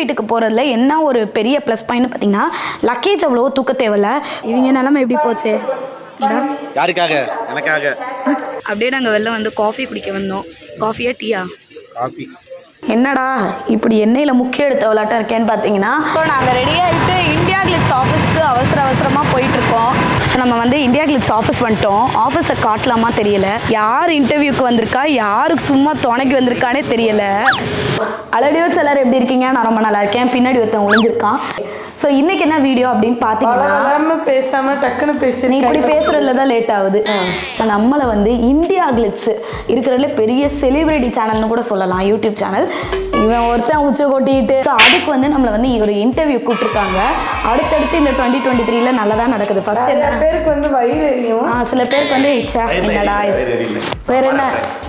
வீட்டுக்கு போகிறதுல என்ன ஒரு பெரிய ப்ளஸ் பாயிண்ட் பார்த்தீங்கன்னா லக்கேஜ் அவ்வளோ தூக்க தேவையில்ல இவங்க நிலமை எப்படி போச்சு இந்தா. யாருக்காக எனக்காக அப்படியே நாங்கள் வெளில வந்து காஃபி குடிக்க வந்தோம் காஃபியா டீயா காஃபி என்னடா இப்படி எண்ணெயில் முக்கிய எடுத்த விளாட்டம் இருக்கேன்னு பார்த்தீங்கன்னா ஸோ நாங்கள் ரெடி ஆகிட்டு இந்தியா கிளிட்ஸ் ஆஃபீஸ்க்கு அவசர அவசரமாக போயிட்டுருக்கோம் ஸோ நம்ம வந்து இந்தியா கிளிட்ஸ் ஆஃபீஸ் வந்துட்டோம் ஆஃபீஸை காட்டலாமா தெரியல யார் இன்டர்வியூக்கு வந்திருக்கா யாருக்கு சும்மா துணைக்கு வந்திருக்கானே தெரியல அலடியோ எல்லாரும் எப்படி இருக்கீங்க நான் ரொம்ப நல்லா இருக்கேன் பின்னாடி ஒருத்தன் ஒளிஞ்சிருக்கான் ஸோ இன்னைக்கு என்ன வீடியோ அப்படின்னு பார்த்தீங்கன்னா வளராம பேசாம டக்குன்னு பேசி நீ இப்படி பேசுறதுல தான் லேட் ஆகுது ஸோ நம்மளை வந்து இந்தியா கிளிட்ஸ் இருக்கிறதுல பெரிய செலிபிரிட்டி சேனல்னு கூட சொல்லலாம் யூடியூப் சேனல் இவன் ஒருத்தன் உச்ச கொட்டிட்டு ஸோ அதுக்கு வந்து நம்மளை வந்து ஒரு இன்டர்வியூ கூப்பிட்டுருக்காங்க அடுத்தடுத்து இந்த டுவெண்ட்டி டுவெண்ட்டி த்ரீல நல்லா தான் நடக்குது ஃபர்ஸ்ட் நிறைய என்ன பேருக்கு வந்து வயிறு எரியும் ஆ சில பேருக்கு வந்து இச்சா என்னடா இது? வேற என்ன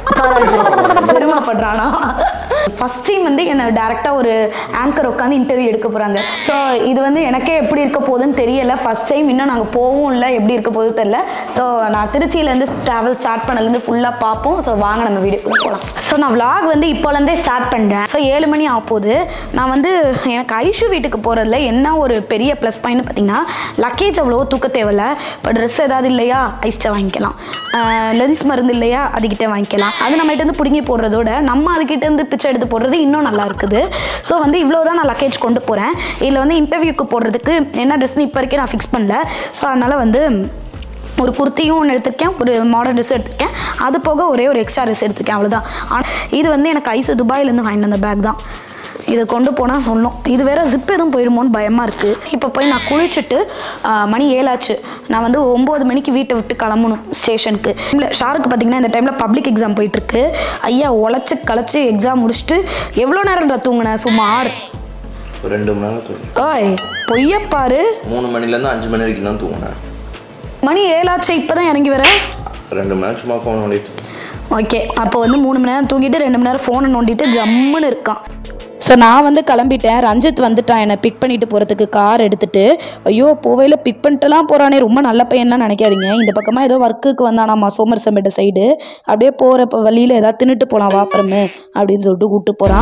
பெருமைப்படுறானா ஃபர்ஸ்ட் டைம் வந்து என்னை டேரெக்டாக ஒரு ஆங்கர் உட்காந்து இன்டர்வியூ எடுக்க போகிறாங்க ஸோ இது வந்து எனக்கே எப்படி இருக்க போகுதுன்னு தெரியல ஃபர்ஸ்ட் டைம் இன்னும் நாங்கள் போகவும் இல்லை எப்படி இருக்க போகுது தெரியல ஸோ நான் திருச்சியிலேருந்து ட்ராவல் ஸ்டார்ட் பண்ணலேருந்து ஃபுல்லாக பார்ப்போம் ஸோ வாங்க நம்ம வீடியோக்குள்ளே போகலாம் ஸோ நான் vlog வந்து இப்போலேருந்தே ஸ்டார்ட் பண்ணுறேன் ஸோ ஏழு மணி ஆக போகுது நான் வந்து எனக்கு ஐஷு வீட்டுக்கு போகிறதுல என்ன ஒரு பெரிய ப்ளஸ் பாயிண்ட் பார்த்தீங்கன்னா லக்கேஜ் அவ்வளோ தூக்க தேவையில்ல இப்போ ட்ரெஸ் ஏதாவது இல்லையா ஐஸ்ட்டை வாங்கிக்கலாம் லென்ஸ் மருந்து இல்லையா அதுக்கிட்ட வாங்கிக்கலாம் அது நம்மகிட்ட இருந்து பிடுங்கி போடுறதோட நம்ம அதுக்கிட்ட இருந்து பிச்சை எடுத்து போடுறது இன்னும் நல்லா இருக்குது ஸோ வந்து இவ்வளோ தான் நான் லக்கேஜ் கொண்டு போகிறேன் இதில் வந்து இன்டர்வியூக்கு போடுறதுக்கு என்ன ட்ரெஸ்னு இப்போ வரைக்கும் நான் ஃபிக்ஸ் பண்ணல ஸோ அதனால் வந்து ஒரு குர்த்தியும் ஒன்று எடுத்திருக்கேன் ஒரு மாடர்ன் ட்ரெஸ் எடுத்திருக்கேன் அது போக ஒரே ஒரு எக்ஸ்ட்ரா ட்ரெஸ் எடுத்திருக்கேன் அவ்வளோதான் ஆனால் இது வந்து எனக்கு ஐசு துபாயிலேருந்து வாங்கிட்டு வந்த பேக் தான் இதை கொண்டு போனால் சொன்னோம் இது வேற ஜிப் எதுவும் போயிருமோன்னு பயமாக இருக்குது இப்போ போய் நான் குளிச்சுட்டு ஆ, மணி ஏழாச்சு நான் வந்து ஒம்பது மணிக்கு வீட்டை விட்டு கிளம்பணும் ஸ்டேஷனுக்கு இல்லை ஷாருக்கு பார்த்தீங்கன்னா இந்த டைமில் பப்ளிக் எக்ஸாம் போயிட்டுருக்கு ஐயா உழைச்சி களைச்சி எக்ஸாம் முடிச்சுட்டு எவ்வளோ நேரம் தூங்கினேன் சுமார் ஒரு ரெண்டு மணி நேரம் தூங்கி ஓய் பொய்யப்பாரு மூணு மணிலேருந்து அஞ்சு மணி வரைக்கும் தான் தூங்கினேன் மணி ஏழாச்சு இப்போ தான் இறங்கி வரேன் ரெண்டு மணி நேரம் சும்மா ஃபோன் நோண்டிட்டு ஓகே அப்போ வந்து மூணு மணி நேரம் தூங்கிட்டு ரெண்டு மணி நேரம் ஃபோனை நோண்டிட்டு ஜம்முன்னு இருக்கான் ஸோ நான் வந்து கிளம்பிட்டேன் ரஞ்சித் வந்துட்டான் என்னை பிக் பண்ணிட்டு போகிறதுக்கு கார் எடுத்துட்டு ஐயோ போவையில் பிக் பண்ணிட்டுலாம் போகிறானே ரொம்ப நல்ல பையன்லாம் நினைக்காதீங்க இந்த பக்கமாக ஏதோ ஒர்க்குக்கு வந்தானாமா சோமர் சம்பேட்ட சைடு அப்படியே போகிறப்ப வழியில் ஏதாவது தின்னுட்டு போகலாம் வாப்பறமே அப்படின்னு சொல்லிட்டு கூப்பிட்டு போகிறான்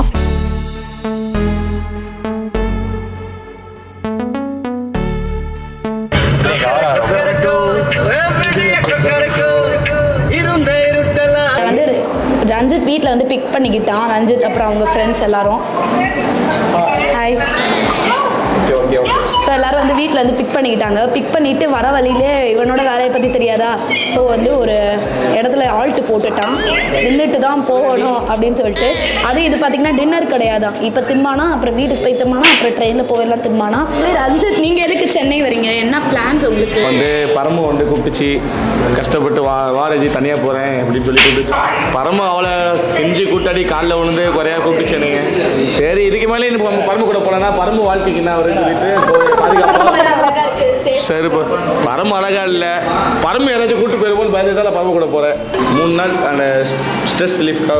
வந்து ரஞ்சித் வீட்டில் வந்து பிக் பண்ணிக்கிட்டான் ரஞ்சித் அப்புறம் அவங்க ஃப்ரெண்ட்ஸ் எல்லாரும் ஹாய் ஸோ எல்லாரும் வந்து வீட்டில் வந்து பிக் பண்ணிக்கிட்டாங்க பிக் பண்ணிட்டு வர வழியிலே இவனோட வேலையை பற்றி தெரியாதா ஸோ வந்து ஒரு இடத்துல ஆல்ட்டு போட்டுட்டான் நின்றுட்டு தான் போகணும் அப்படின்னு சொல்லிட்டு அது இது பார்த்தீங்கன்னா டின்னர் கிடையாதான் இப்போ திம்மானா அப்புறம் வீட்டுக்கு போய் திம்மானா அப்புறம் ட்ரெயினில் போயெல்லாம் திம்மானா ரஞ்சித் நீங்கள் எதுக்கு சென்னை வரீங்க என்ன பிளான்ஸ் உங்களுக்கு வந்து பரமு வந்து கூப்பிட்டுச்சு கஷ்டப்பட்டு வா வாரஜி தனியாக போகிறேன் அப்படின்னு சொல்லி கூப்பிட்டுச்சு பரமு அவளை செஞ்சு கூட்டாடி காலில் விழுந்து குறையா கூப்பிட்டுச்சு எனக்கு சரி இதுக்கு மேலே எனக்கு நம்ம பரமு கூட போகலன்னா பரமு வாழ்க்கைக்கு அப்படின்னு சொல்லிட்டு போய் பாதுகாப்பாக சரி இப்போ பரமு அழகா இல்லை பரமு யாராச்சும் கூட்டு போயிருப்போம் பயந்துட்டால பரமு கூட போகிறேன் மூணு நாள் அந்த ஸ்ட்ரெஸ் ரிலீஃப்காக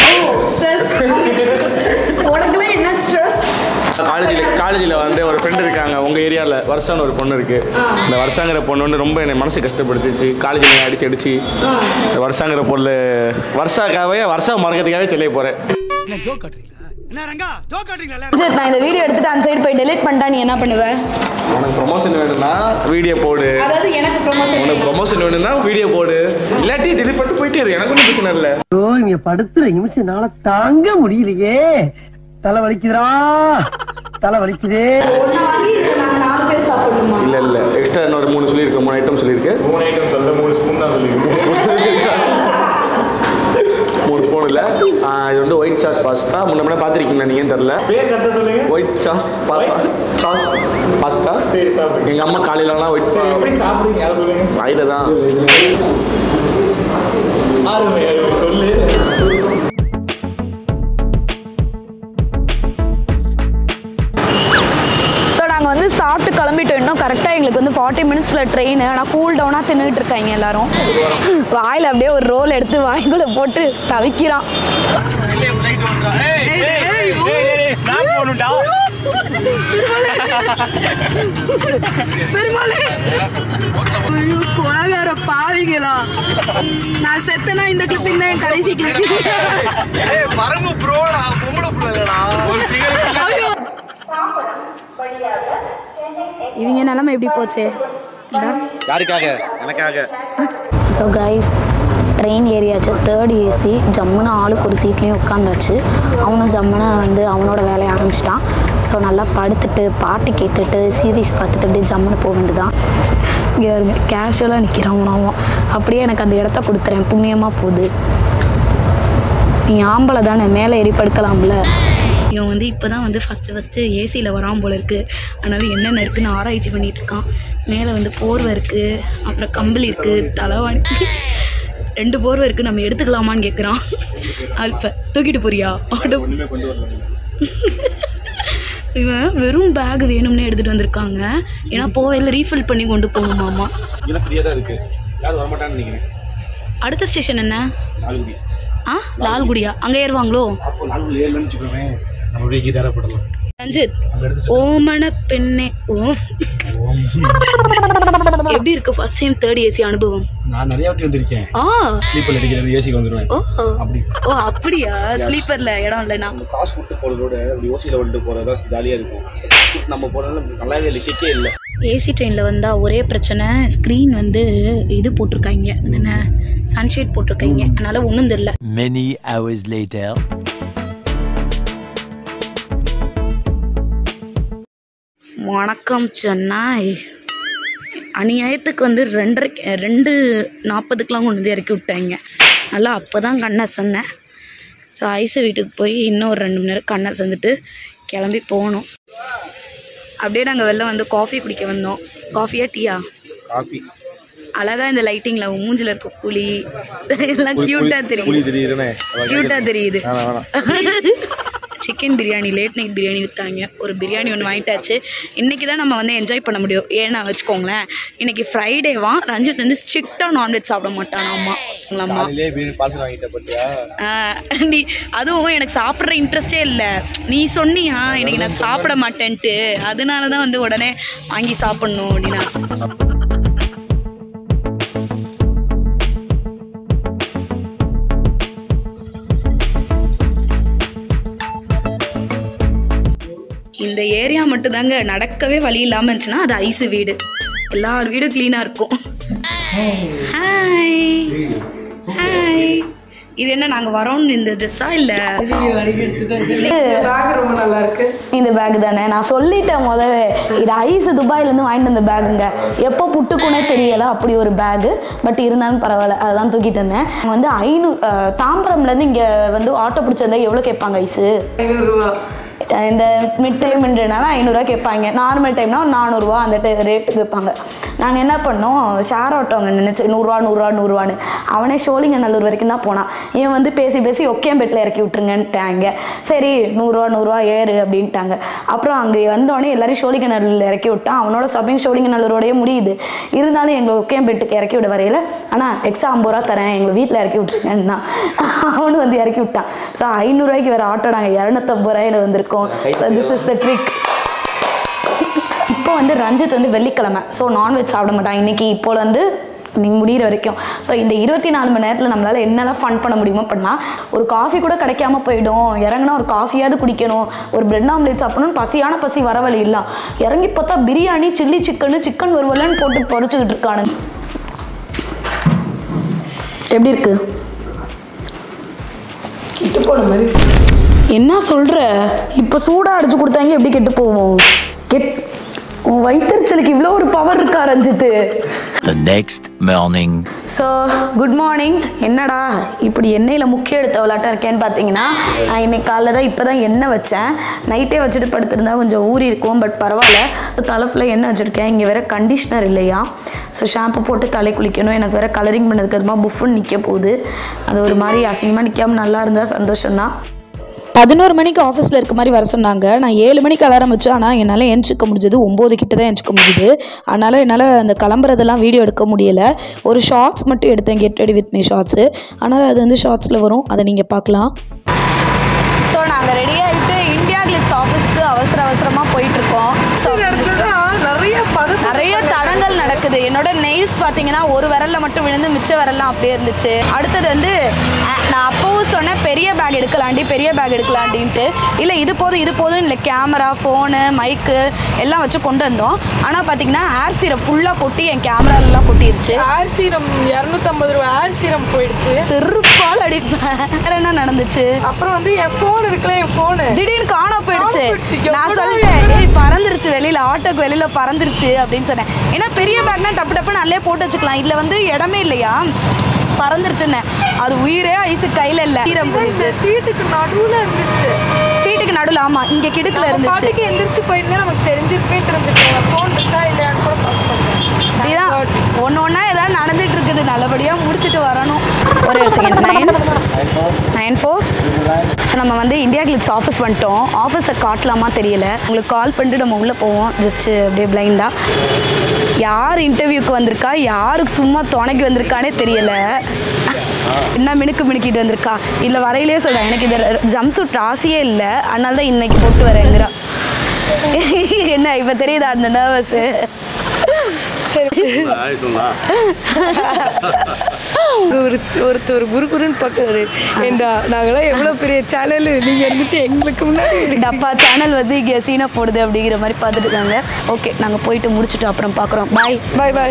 உனக்குலாம் என்ன ஸ்ட்ரெஸ் காலேஜில் காலேஜில் வந்து ஒரு ஃப்ரெண்டு இருக்காங்க உங்கள் ஏரியாவில் வருஷான்னு ஒரு பொண்ணு இருக்குது இந்த வருஷாங்கிற பொண்ணு வந்து ரொம்ப என்னை மனசு கஷ்டப்படுத்திச்சு காலேஜில் அடிச்சு அடிச்சு இந்த வருஷாங்கிற பொருள் வருஷாக்காகவே வருஷம் மறக்கிறதுக்காகவே சொல்லிய போகிறேன் என்ன ஜோக் காட்டுறீங்களா என்ன ரங்கா ஜோக் காட்டுறீங்களா ரஞ்சித் நான் இந்த வீடியோ எடுத்துட்டு அந்த சைடு போய் டெலிட் பண்ணிட்டா நீ என்ன பண்ணுவ உனக்கு ப்ரொமோஷன் வேணும்னா வீடியோ போடு அதாவது எனக்கு ப்ரொமோஷன் உனக்கு ப்ரொமோஷன் வேணும்னா வீடியோ போடு இல்லாட்டி delete பண்ணிட்டு போயிட்டே இரு எனக்கு ஒன்றும் பிரச்சனை இல்லை ஐயோ இங்க படுத்துற நிமிஷம்னால தாங்க முடியலையே தலை வலிக்குதுடா தலை வலிக்குதே நாங்கள் நாலு பேர் சாப்பிடணுமா இல்லை இல்லை எக்ஸ்ட்ரா இன்னொரு மூணு சொல்லியிருக்கேன் மூணு ஐட்டம் சொல்லியிருக்கேன் மூணு ஐட்டம் சொல்ல மூணு ஸ்பூன் தான் சொல்லியிருக்கேன் மூணு ஸ்பூன் இல்லை இது வந்து ஒயிட் சாஸ் பாஸ்தா முன்ன முன்ன பார்த்துருக்கீங்களா நீங்கள் தெரில பேர் கரெக்டாக சொல்லுங்க white sauce pasta sauce pasta சரி சாப்பிடுங்க எங்கள் அம்மா காலையிலலாம் ஒயிட் சரி எப்படி சாப்பிடுங்க அதை சொல்லுங்க வாயில தான் ஆறுமை அருமை சொல்லு ஸோ நாங்கள் வந்து சாப்பிட்டு கிளம்பிட்டோம் இன்னும் கரெக்டாக எங்களுக்கு வந்து ஃபார்ட்டி மினிட்ஸில் ட்ரெயின் ஆனால் கூல் டவுனாக தின்னுட்டு இருக்காங்க எல்லாரும் வாயில் அப்படியே ஒரு ரோல் எடுத்து வாய்க்குள்ள போட்டு தவிக்கிறான் ஸ்னாப் போடணும்டா பெருமாளே ஐயோ, கொலகார பாவிங்களா நான் செத்தனா இந்த கிளிப்பிங் தான் என் கடைசி கிளிப்பிங் பரம்பு ப்ரோடா பொம்பளை புள்ளடா ஐயோ இவங்க நிலமை எப்படி போச்சு யாருக்காக எனக்காக ஸோ கைஸ் ட்ரெயின் ஏறியாச்சு தேர்ட் ஏசி ஜம்முன்னு ஆளுக்கு ஒரு சீட்லேயும் உட்காந்தாச்சு அவனும் ஜம்முன்னு வந்து அவனோட வேலையை ஆரம்பிச்சிட்டான் ஸோ நல்லா படுத்துட்டு பாட்டு கேட்டுட்டு சீரீஸ் பார்த்துட்டு அப்படியே ஜம்முன்னு போக வேண்டியதான் இங்கே கேஷுவலாக நிற்கிறான் அவன் அப்படியே எனக்கு அந்த இடத்த கொடுத்துறேன் புண்ணியமாக போகுது நீ ஆம்பளை தானே மேலே ஏறி படுக்கலாம்ல இவன் வந்து இப்போ தான் வந்து ஃபஸ்ட்டு ஃபஸ்ட்டு ஏசியில் வரான் போல இருக்குது அதனால் என்னென்ன இருக்குன்னு ஆராய்ச்சி பண்ணிட்டு இருக்கான் மேலே வந்து போர்வை இருக்குது அப்புறம் கம்பளி இருக்குது தலைவாணி ரெண்டு போர்வை இருக்குது நம்ம எடுத்துக்கலாமான்னு கேட்குறான் இப்போ தூக்கிட்டு போறியா ஆட்டோ இவன் வெறும் பேக் வேணும்னே எடுத்துகிட்டு வந்திருக்காங்க ஏன்னா போவையில் ரீஃபில் பண்ணி கொண்டு போகணுமாமா இதெல்லாம் ஃப்ரீயாக தான் இருக்குது யாரும் வரமாட்டான்னு நினைக்கிறேன் அடுத்த ஸ்டேஷன் என்ன நாலுகுடி ஆ லால்குடியா அங்கே ஏறுவாங்களோ அப்போ நாலுகுடி ஏழுன்னு வச்சுக்கோங்க நம்ம அப்படியே கீ தேரப்படலாம் ரஞ்சித் ஓமன பெண்ணே ஓ எப்படி இருக்கு ஃபர்ஸ்ட் டைம் தேர்ட் ஏசி அனுபவம் நான் நிறைய வாட்டி வந்திருக்கேன் ஆ ஸ்லீப்பர் அடிக்கிறது ஏசிக்கு வந்துடுவேன் ஓ அப்படி ஓ அப்படியா ஸ்லீப்பர்ல இடம் இல்லைனா நம்ம காசு கொடுத்து போகிறதோட அப்படி ஓசியில் வந்துட்டு போகிறது தான் ஜாலியாக இருக்கும் நம்ம போகிறதுல நல்லாவே இல்லை கிக்கே இல்லை ஏசி ட்ரெயினில் வந்தால் ஒரே பிரச்சனை ஸ்க்ரீன் வந்து இது போட்டிருக்காங்க அது என்ன சன்ஷேட் போட்டிருக்காங்க அதனால ஒன்றும் தெரியல Many hours later. வணக்கம் சென்னை அநியாயத்துக்கு வந்து ரெண்டரை ரெண்டு நாற்பதுக்கெலாம் கொண்டு வந்து இறக்கி விட்டாங்க நல்லா அப்போ தான் கண்ணை சந்தேன் ஸோ ஐசு வீட்டுக்கு போய் இன்னும் ஒரு ரெண்டு மணி நேரம் கண்ணை சந்துட்டு கிளம்பி போகணும் அப்படியே நாங்கள் வெளில வந்து காஃபி குடிக்க வந்தோம் காஃபியா டீயா காஃபி அழகா இந்த லைட்டிங்ல உன் மூஞ்சில இருக்க புளி எல்லாம் கியூட்டா புளி தெரியுது தெரியுதுனே கியூட்டா தெரியுது வேணாம் வேணாம் chicken biryani late night biryani விற்றாங்க ஒரு பிரியாணி ஒன்று வாங்கிட்டாச்சு இன்றைக்கி தான் நம்ம வந்து என்ஜாய் பண்ண முடியும் ஏன்னா வச்சுக்கோங்களேன் இன்னைக்கு ஃப்ரைடேவா ரஞ்சித் வந்து ஸ்ட்ரிக்டாக நான்வெஜ் சாப்பிட மாட்டானாம்மா அம்மா காலையிலே வீடு பார்சல் வாங்கிட்ட பத்தியா ஆ, நீ அதுவும் எனக்கு சாப்பிட்ற இன்ட்ரெஸ்டே இல்லை நீ சொன்னியா இன்னைக்கு நான் சாப்பிட மாட்டேன்ட்டு அதனால தான் வந்து உடனே வாங்கி சாப்பிட்ணும் அப்படின்னா இந்த ஏரியா மட்டும்தாங்க நடக்கவே வழி இல்லாமல் இருந்துச்சுன்னா அது ஐஸு வீடு எல்லார் வீடும் க்ளீனாக இருக்கும் ஹாய் ஹாய் இது என்ன நாங்கள் வரோம்னு இந்த ட்ரெஸ்ஸா இல்லை பேக் ரொம்ப நல்லா இருக்கு இந்த பேக் தானே நான் சொல்லிட்டேன் முதவே இது ஐஸ் துபாயிலேருந்து வாங்கிட்டு வந்த பேகுங்க எப்போ புட்டுக்குனே தெரியல அப்படி ஒரு பேகு பட் இருந்தாலும் பரவாயில்ல அதெல்லாம் தூக்கிட்டு வந்தேன் வந்து ஐநூறு தாம்பரம்லேருந்து இங்கே வந்து ஆட்டோ பிடிச்சி வந்தால் எவ்வளோ கேட்பாங்க ஐஸு ஐநூறுரூவா இந்த மிட் டைம்ன்றனால ஐநூறுரூவா கேட்பாங்க நார்மல் டைம்னா ஒரு நானூறுரூவா அந்த ரேட்டுக்கு வைப்பாங்க நாங்கள் என்ன பண்ணோம் ஷேர் ஆட்டோங்க நினச்சி நூறுரூவா நூறுரூவா நூறுரூவான்னு அவனே ஷோலிங்கநல்லூர் வரைக்கும் தான் போனான் இவன் வந்து பேசி பேசி ஒக்கேம்பேட்டில் இறக்கி விட்டுருங்கன்ட்டாங்க சரி நூறுரூவா நூறுரூவா ஏறு அப்படின்ட்டாங்க அப்புறம் அங்கே வந்தோடனே எல்லாரையும் ஷோலிங்கநல்லூரில் இறக்கி விட்டான் அவனோட ஸ்டாப்பிங் ஷோலிங்கநல்லூரோடய முடியுது இருந்தாலும் எங்களை ஒக்கேம்பேட்டுக்கு இறக்கி விட வரையில் ஆனால் எக்ஸ்ட்ரா ஐம்பது ரூபா தரேன் எங்களை வீட்டில் இறக்கி விட்ருங்கன்னா அவனு வந்து இறக்கி விட்டான் ஸோ ஐநூறுரூவாய்க்கு வேறு ஆட்டோ நாங்கள் இரநூத்தம்பது ரூபாயில் வந்திருக்கோம் so this is the trick இப்போ வந்து ரஞ்சித் வந்து வெள்ளிக்கிழமை ஸோ நான்வெஜ் சாப்பிட மாட்டான் இன்னைக்கு இப்போ வந்து நீ முடிகிற வரைக்கும் ஸோ இந்த இருபத்தி நாலு மணி நேரத்தில் நம்மளால் என்னெல்லாம் ஃபன் பண்ண முடியுமோ பண்ணால் ஒரு காஃபி கூட கிடைக்காம போயிடும் இறங்கினா ஒரு காஃபியாவது குடிக்கணும் ஒரு பிரெட் ஆம்லேட் சாப்பிடணும் பசியான பசி வர வழி இல்லை இறங்கி பார்த்தா பிரியாணி சில்லி சிக்கனு சிக்கன் வருவலன்னு போட்டு பொறிச்சுக்கிட்டு இருக்கானுங்க எப்படி இருக்கு கிட்டு போன மாதிரி என்ன சொல்ற இப்போ சூடா அடிச்சு கொடுத்தாங்க எப்படி கெட்டு போவோம் கெட் உன் வயிற்றுச்சலுக்கு இவ்வளோ ஒரு பவர் இருக்கா Ranjith The next morning. So good morning என்னடா இப்படி எண்ணெயில் முக்கிய எடுத்த விளாட்டம் இருக்கேன்னு பார்த்தீங்கன்னா நான் இன்னைக்கு காலைல தான் இப்போ தான் எண்ணெய் வச்சேன் நைட்டே வச்சுட்டு படுத்திருந்தா கொஞ்சம் ஊறி இருக்கும் பட் பரவாயில்ல ஸோ தலை ஃபுல்லாக எண்ணெய் வச்சுருக்கேன் இங்கே வேற கண்டிஷ்னர் இல்லையா ஸோ ஷாம்பு போட்டு தலை குளிக்கணும் எனக்கு வேற கலரிங் பண்ணதுக்கு அதுமா புஃப்னு நிற்க போகுது அது ஒரு மாதிரி அசிங்கமாக நிற்காம நல்லா இருந்தால் சந்தோஷம்தான் பதினோரு மணிக்கு ஆஃபீஸில் இருக்க மாதிரி வர சொன்னாங்க நான் ஏழு மணிக்கு அலாரம் வச்சு ஆனால் என்னால் எந்திரிக்க முடிஞ்சது ஒம்பது கிட்ட தான் எந்திரிக்க முடியுது அதனால் என்னால் அந்த கிளம்புறதெல்லாம் வீடியோ எடுக்க முடியல ஒரு ஷார்ட்ஸ் மட்டும் எடுத்தேன் get ready with me shorts ஆனால் அது வந்து ஷார்ட்ஸில் வரும் அதை நீங்கள் பார்க்கலாம் ஸோ நாங்கள் ரெடி ஆகிட்டு இந்தியா கிளிட்ஸ் ஆஃபீஸ்க்கு அவசர அவசரமாக போயிட்டுருக்கோம் ஸோ நிறைய பதட்டம் நிறைய தடங்கள் நடக்குது என்னோட நெயில்ஸ் பார்த்தீங்கன்னா ஒரு விரல்ல மட்டும் விழுந்து மிச்ச விரல்லாம் அப்படியே இருந்துச்சு அடுத்தது வந்து அஹ், நான் அப்பவும் சொன்னேன் பெரிய பேக் எடுக்கலாண்டி பெரிய பேக் எடுக்கலாண்டின்ட்டு இல்லை இது போதும் இது போதும் இல்லை கேமரா ஃபோனு மைக்கு எல்லாம் வச்சு கொண்டு வந்தோம் ஆனால் பார்த்தீங்கன்னா ஏர் சீரம் ஃபுல்லாக கொட்டி என் கேமராலெலாம் கொட்டிருச்சு ஏர் சீரம் இரநூத்தம்பது ரூபா ஏர் சீரம் போயிடுச்சு செருப்பால் அடிப்பேன் வேற என்ன நடந்துச்சு அப்புறம் வந்து என் ஃபோன் இருக்குல்ல என் ஃபோனு திடீர்னு காணா போயிடுச்சு காணாம போயிடுச்சு. நான் எவ்வளவு சொல்லிட்டேன் ஏய் பறந்துருச்சு வெளியில ஆட்டோக்கு வெளியில பறந்துருச்சு அப்படின்னு சொன்னேன் ஏன்னா பெரிய பேக்னா டப்பு டப்புன்னு நல்லே போட்டு வச்சுக்கலாம் இதுல வந்து இடமே இல்லையா பறந்துருச்சுன்னு அது உயிரே ஐஸு கையில இல்ல ஈரம் இந்த போயிடுச்சு சீட்டுக்கு நடுவுல இருந்துச்சு சீட்டுக்கு நடுவில் ஆமா இங்க கிடுக்குல நம்ம இருந்துச்சு பாட்டுக்கு எந்திரிச்சு போயிருந்தா நமக்கு தெரிஞ்சிருக்கே தெரிஞ்சிருக்கேன் ஃபோன் இருக்கா இல்லையான்னு கூட பார்க்க இதுதான் ஒன்று ஒன்றா ஏதாவது நடந்துட்டு இருக்குது நல்லபடியாக முடிச்சுட்டு வரணும் ஒரே ஒரு second nine nine four so நம்ம வந்து இந்தியா கிளிட்ஸ் ஆஃபீஸ் வந்துட்டோம் ஆஃபீஸை காட்டலாமா தெரியல உங்களுக்கு கால் பண்ணிட்டு நம்ம உள்ளே போவோம் ஜஸ்ட்டு அப்படியே பிளைண்டாக யார் இன்டர்வியூக்கு வந்திருக்கா யாருக்கு சும்மா துணைக்கு வந்திருக்கானே தெரியல என்ன மினுக்கு மினுக்கிட்டு வந்திருக்கா இல்லை வரையிலே சொல்கிறேன் எனக்கு இது ஜம்ப் சூட் ஆசையே இல்லை அதனால தான் இன்னைக்கு போட்டு வரேங்கிறா என்ன இப்போ தெரியுதா அந்த நர்வஸு ஒரு ஒருத்தர் குறுகுறுன்னு பார்க்குறாரு ஏண்டா நாங்களாம் எவ்வளோ பெரிய சேனல் நீங்கள் இருந்துட்டு எங்களுக்கு முன்னாடி டப்பா சேனல் வந்து இங்கே சீனை போடுது அப்படிங்கிற மாதிரி பார்த்துட்டு இருக்காங்க ஓகே நாங்கள் போயிட்டு முடிச்சுட்டு அப்புறம் பார்க்குறோம் பாய் பாய் பாய்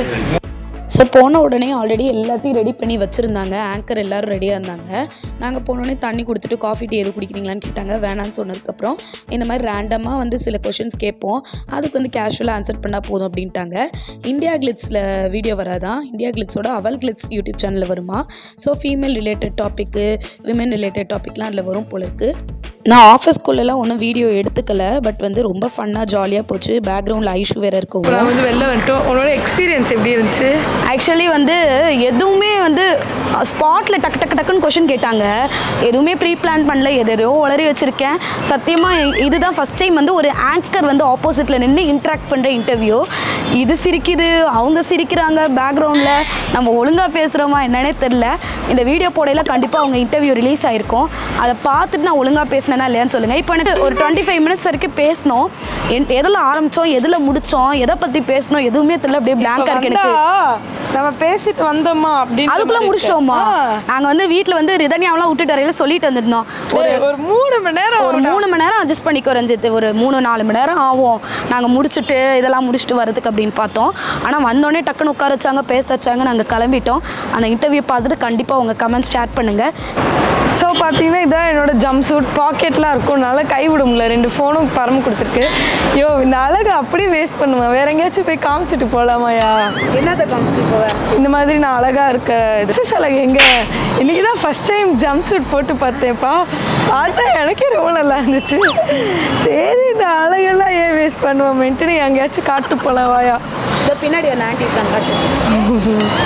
ஸோ போன உடனே ஆல்ரெடி எல்லாத்தையும் ரெடி பண்ணி வச்சுருந்தாங்க ஆங்கர் எல்லாரும் ரெடியாக இருந்தாங்க நாங்கள் போனோடனே தண்ணி கொடுத்துட்டு காஃபி டீ எதுவும் குடிக்கிறீங்களான்னு கேட்டாங்க வேணான்னு சொன்னதுக்கப்புறம் இந்த மாதிரி ரேண்டமாக வந்து சில கொஷின்ஸ் கேட்போம் அதுக்கு வந்து கேஷுவலாக ஆன்சர் பண்ணால் போதும் அப்படின்ட்டாங்க இந்தியா கிளிட்ஸில் வீடியோ வராதான் இந்தியா கிளிட்ஸோட அவல் கிளிட்ஸ் யூடியூப் சேனலில் வருமா so female related topic women related டாபிக்லாம் அதில் வரும் போல இருக்குது நான் ஆஃபீஸ்க்குள்ளெல்லாம் ஒன்றும் வீடியோ எடுத்துக்கல பட் வந்து ரொம்ப ஃபன்னாக ஜாலியாக போச்சு பேக்ரவுண்டில் ஐஷு வேறு இருக்கும் நான் வந்து வெளில வந்துட்டோம் உன்னோட எக்ஸ்பீரியன்ஸ் எப்படி இருந்துச்சு ஆக்சுவலி வந்து எதுவுமே வந்து ஸ்பாட்டில் டக்கு டக்கு டக்குன்னு கொஷின் கேட்டாங்க எதுவுமே ப்ரீ பிளான் பண்ணல எதையோ உளறி வச்சுருக்கேன் சத்தியமாக இதுதான் ஃபஸ்ட் டைம் வந்து ஒரு ஆங்கர் வந்து ஆப்போசிட்டில் நின்று இன்ட்ராக்ட் பண்ணுற இன்டர்வியூ இது சிரிக்குது அவங்க சிரிக்கிறாங்க பேக்ரவுண்டில் நம்ம ஒழுங்காக பேசுகிறோமா என்னன்னே தெரில இந்த வீடியோ போடையில கண்டிப்பாக அவங்க இன்டர்வியூ ரிலீஸ் ஆயிருக்கும் அதை பார்த்துட்டு நான் ஒழுங்காக பேசினேனா இல்லையான்னு சொல்லுங்கள் இப்போ எனக்கு ஒரு டுவெண்ட்டி ஃபைவ் மினிட்ஸ் வரைக்கும் பேசினோம் என் எதில் ஆரம்பித்தோம் எதில் முடித்தோம் எதை பற்றி பேசணும் எதுவுமே தெரியல அப்படியே பிளாங்காக இருக்கு எனக்கு நம்ம பேசிட்டு வந்தோமா அப்படின்னு அதுக்குள்ள முடிச்சிட்டோமா நாங்க வந்து வீட்ல வந்து ரிதன்யாவெல்லாம் விட்டுட்டு வரையில சொல்லிட்டு வந்துருந்தோம் ஒரு ஒரு மூணு மணி நேரம் ஒரு மூணு மணி நேரம் அட்ஜஸ்ட் பண்ணிக்கோ ரஞ்சித் ஒரு மூணு நாலு மணி நேரம் ஆகும் நாங்கள் முடிச்சுட்டு இதெல்லாம் முடிச்சுட்டு வரதுக்கு அப்படின்னு பார்த்தோம் ஆனால் வந்தோடனே டக்குன்னு உட்கார வச்சாங்க பேச வச்சாங்க நாங்கள் கிளம்பிட்டோம் அந்த இன்டர்வியூ பார்த்துட்டு கண்டிப்பாக உங்கள் கமெண்ட்ஸ் ஸ்டார்ட் பண்ணுங்கள் ஸோ பார்த்தீங்கன்னா இதான் என்னோட ஜம்ப் சூட் பாக்கெட்லாம் இருக்கும்னால கை விட முடியல ரெண்டு ஃபோனும் பரம கொடுத்துருக்கு ஐயோ இந்த அழகை அப்படியே வேஸ்ட் பண்ணுவேன் வேற எங்கேயாச்சும் போய் காமிச்சிட்டு போகலாமாயா என்னத்தை காமிச்சிட்டு போவேன் இந்த மாதிரி நான் அழகா இருக்க இது அழகு எங்க இன்னைக்கு தான் ஃபர்ஸ்ட் டைம் ஜம்ப் சூட் போட்டு பார்த்தேன்ப்பா அதான் எனக்கே ரொம்ப நல்லா இருந்துச்சு சரி இந்த அழகெல்லாம் ஏன் வேஸ்ட் பண்ணுவோமேன்ட்டு நீ எங்கேயாச்சும் காட்டு போலாம் வாயா இந்த பின்னாடி ஒரு ஆண்டி இருக்காங்க காட்டு.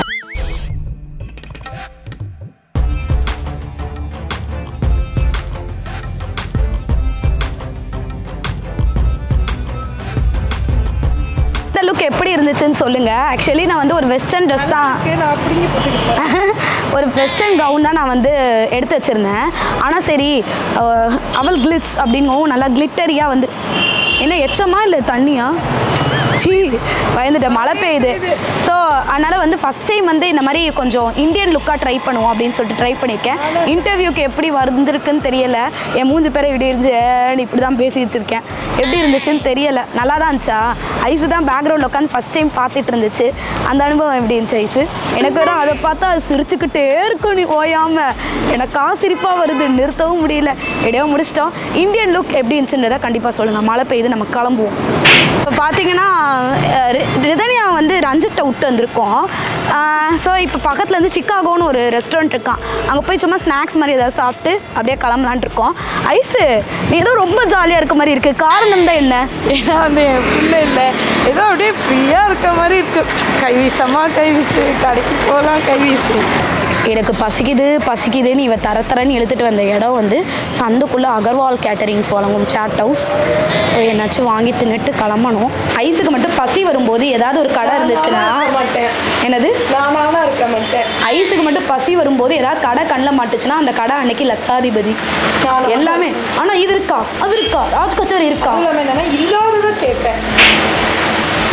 இந்த லுக் எப்படி இருந்துச்சுன்னு சொல்லுங்க ஆக்சுவலி நான் வந்து ஒரு வெஸ்டர்ன் ட்ரெஸ் தான் நான் அப்படியே போட்டுக்கிட்டேன் ஒரு வெஸ்டர்ன் கவுன் தான் நான் வந்து எடுத்து வச்சுருந்தேன் ஆனால் சரி அஹ், அவள் கிளிட்ஸ் அப்படிங்கவும் நல்லா கிளிட்டரியாக வந்து என்ன எச்சமா இல்லை தண்ணியா சீ பயந்துட்டேன் மழை பெய்யுது ஸோ அதனால் வந்து ஃபஸ்ட் டைம் வந்து இந்த மாதிரி கொஞ்சம் இந்தியன் லுக்காக ட்ரை பண்ணுவோம் அப்படின்னு சொல்லிட்டு ட்ரை பண்ணியிருக்கேன் இன்டர்வியூக்கு எப்படி வந்திருக்குன்னு தெரியல என் மூஞ்சி பேரை இப்படி இருந்து ஏன்னு இப்படி தான் பேசி வச்சுருக்கேன் எப்படி இருந்துச்சுன்னு தெரியல நல்லா தான் இருந்துச்சா ஐஸு தான் பேக்ரவுண்டில் உட்காந்து ஃபஸ்ட் டைம் பார்த்துட்டு இருந்துச்சு அந்த அனுபவம் எப்படி இருந்துச்சு ஐஸு எனக்கு வேற அதை பார்த்தா அது சிரிச்சுக்கிட்டே இருக்கும் நீ ஓயாம எனக்கா சிரிப்பாக வருது நிறுத்தவும் முடியல எப்படியோ முடிச்சிட்டோம் இந்தியன் லுக் எப்படி இருந்துச்சுன்றதை கண்டிப்பாக சொல்லுங்கள் மழை பெய்யுது நம்ம கிளம்புவோம் இப்போ பார்த்தீங்கன்னா அஹ், ரி- ரிதன்யா வந்து ரஞ்சித்தை விட்டு வந்திருக்கோம் ஸோ இப்போ பக்கத்தில் வந்து சிக்காகோன்னு ஒரு ரெஸ்டாரண்ட் இருக்கான் அங்கே போய் சும்மா ஸ்நாக்ஸ் மாதிரி ஏதாவது சாப்பிட்டு அப்படியே கிளம்பலான்ட்டு இருக்கோம் ஐஸு நீ ஏதோ ரொம்ப ஜாலியாக இருக்க மாதிரி இருக்குது காரணம் தான் என்ன ஏன்னா வந்து என் பிள்ளை இல்லை ஏதோ அப்படியே ஃப்ரீயாக இருக்க மாதிரி இருக்கு கை வீசமா கை வீசு கடைக்கு போகலாம் கை வீசு எனக்கு பசிக்குது பசிக்குதுன்னு இவ தர தரன்னு இழுத்துட்டு வந்த இடம் வந்து சந்துக்குள்ளே அகர்வால் கேட்டரிங்ஸ் வழங்கும் சாட் ஹவுஸ் போய் என்னாச்சும் வாங்கி தின்னுட்டு கிளம்பணும் ஐஸுக்கு மட்டும் பசி வரும்போது ஏதாவது ஒரு கடை இருந்துச்சுன்னா மாட்டேன் என்னது நானாக இருக்க மாட்டேன் ஐஸுக்கு மட்டும் பசி வரும்போது ஏதாவது கடை கண்ணில் மாட்டுச்சுன்னா அந்த கடை அன்னைக்கு லட்சாதிபதி எல்லாமே ஆனால் இது இருக்கா அது இருக்கா ராஜ் கச்சேரி இருக்கா என்னன்னா இல்லாததை கேட்பேன்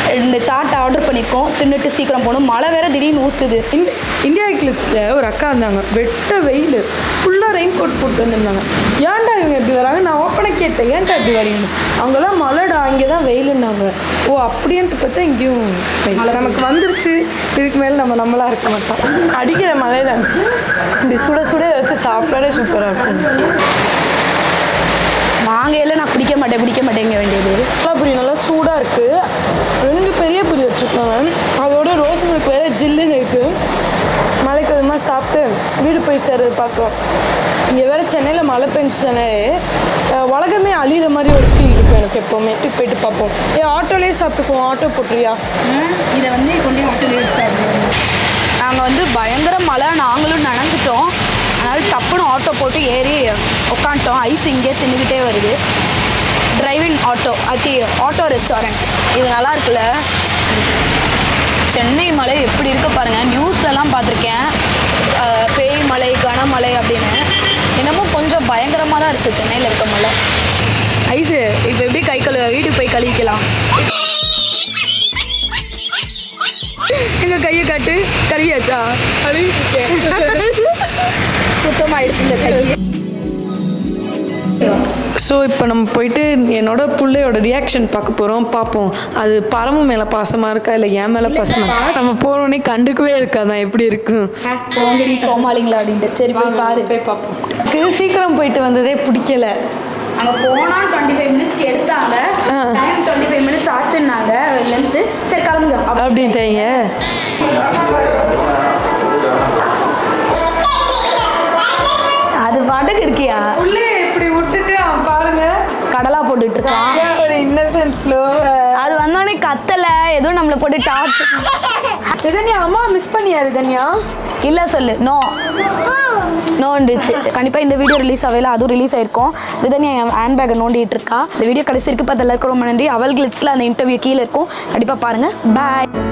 இந்த சாட் ஆர்டர் பண்ணியிருக்கோம் தின்னுட்டு சீக்கிரம் போகணும் மழை வேற திடீர்னு ஊற்றுது இந்த இந்தியா கிளிப்ஸில் ஒரு அக்கா இருந்தாங்க வெட்ட வெயில் ஃபுல்லாக ரெயின் கோட் போட்டு வந்திருந்தாங்க ஏன்டா இவங்க இப்படி வராங்க நான் ஓப்பனாக கேட்டேன் ஏன்டா இப்படி வரீங்க அவங்கெல்லாம் மழைடா இங்கே தான் வெயிலுன்னாங்க ஓ அப்படின்ட்டு பார்த்தா இங்கேயும் வெயில் நமக்கு வந்துருச்சு இதுக்கு மேலே நம்ம நம்மளா இருக்க மாட்டோம் அடிக்கிற மழையில இப்படி சுட சுட வச்சு சாப்பிட்டாலே சூப்பராக இருக்கும் மாங்கையில நான் குடிக்க மாட்டேன் குடிக்க மாட்டேங்க வேண்டியது பூரி நல்லா சூடாக இருக்குது ரெண்டு பெரிய பூரி வச்சுருக்காங்க அதோட ரோஸ் மில்க் வேறு ஜில்லுன்னு இருக்குது மழைக்கு விதமாக சாப்பிட்டு வீடு போய் சேர்றது பார்க்குறோம் இங்கே வேறு சென்னையில் மழை பெஞ்சுச்சுனாலே அஹ், உலகமே அழியிற மாதிரி ஒரு ஃபீல் இருக்கும் எனக்கு எப்போவுமே வீட்டுக்கு போயிட்டு பார்ப்போம் ஏ ஆட்டோலேயே சாப்பிட்டுக்குவோம் ஆட்டோ போட்டுறியா இதை வந்து கொண்டு ஆட்டோலேயே சாப்பிடுவோம் நாங்கள் வந்து பயங்கர மழை நாங்களும் நனைஞ்சிட்டோம் அதனால டப்புன்னு ஆட்டோ போட்டு ஏறி உட்காந்துட்டோம் ஐஸ் இங்கே தின்னுக்கிட்டே வருது டிரைவிங் ஆட்டோ ஆச்சு ஆட்டோ ரெஸ்டாரண்ட் இது நல்லா இருக்குல்ல சென்னை மலை எப்படி இருக்கு பாருங்க நியூஸ்லலாம் பார்த்துருக்கேன் அஹ், பேய் மலை கனமழை அப்படின்னு இன்னமும் கொஞ்சம் பயங்கரமாக தான் இருக்குது சென்னையில் இருக்க மலை ஐஸு இப்போ எப்படி கை கழுவ வீட்டுக்கு போய் கழுவிக்கலாம் எங்க கையை காட்டு கழுவியாச்சா கழுவிட்டேன் சுத்தமாயிடுச்சு இந்த கை ஸோ இப்போ நம்ம போயிட்டு என்னோட பிள்ளையோட ரியாக்ஷன் பார்க்க போகிறோம் பார்ப்போம் அது பரம மேலே பாசமாக இருக்கா இல்லை என் மேலே பாசமாக இருக்கா? நம்ம போகிறோன்னே கண்டுக்கவே இருக்காதான் எப்படி இருக்கும் போங்கடி கோமாளிங்களா அப்படின்ட்டு சரி போய் பாரு போய் பார்ப்போம் இது சீக்கிரம் போயிட்டு வந்ததே பிடிக்கல அங்கே போனால் டுவெண்ட்டி ஃபைவ் மினிட்ஸ்க்கு எடுத்தாங்க டைம் டுவெண்ட்டி ஃபைவ் மினிட்ஸ் ஆச்சுன்னாங்க லென்த்து சரி கிளம்புங்க அப்ப- அப்படின்ட்டீங்க அது பாட்டுக்கு இருக்கியா உள்ளே இப்படி விட்டுட்டு அவன் பாருங்க கடலா போட்டுட்டு இருக்கான் ஒரு இன்னசென்ட் ஃப்ளோ அது வந்தோடனே கத்தலை ஏதோ நம்மளை போட்டு டாப் ரிதன்யா அம்மா மிஸ் பண்ணியா ரிதன்யா இல்லை சொல்லு நோ நோண்டுச்சு கண்டிப்பாக இந்த வீடியோ ரிலீஸ் ஆகல அதுவும் ரிலீஸ் ஆயிருக்கும் விதனி என் ஹேண்ட் பேக்கை நோண்டிட்டு இருக்கா இந்த வீடியோ கடைசி இருக்கு பார்த்து எல்லாருக்கும் ரொம்ப நன்றி அவள் கிளிட்ஸில் அந்த இன்டர்வியூ கீழே இருக்கும் கண்டிப்பாக பாருங்கள் பாய்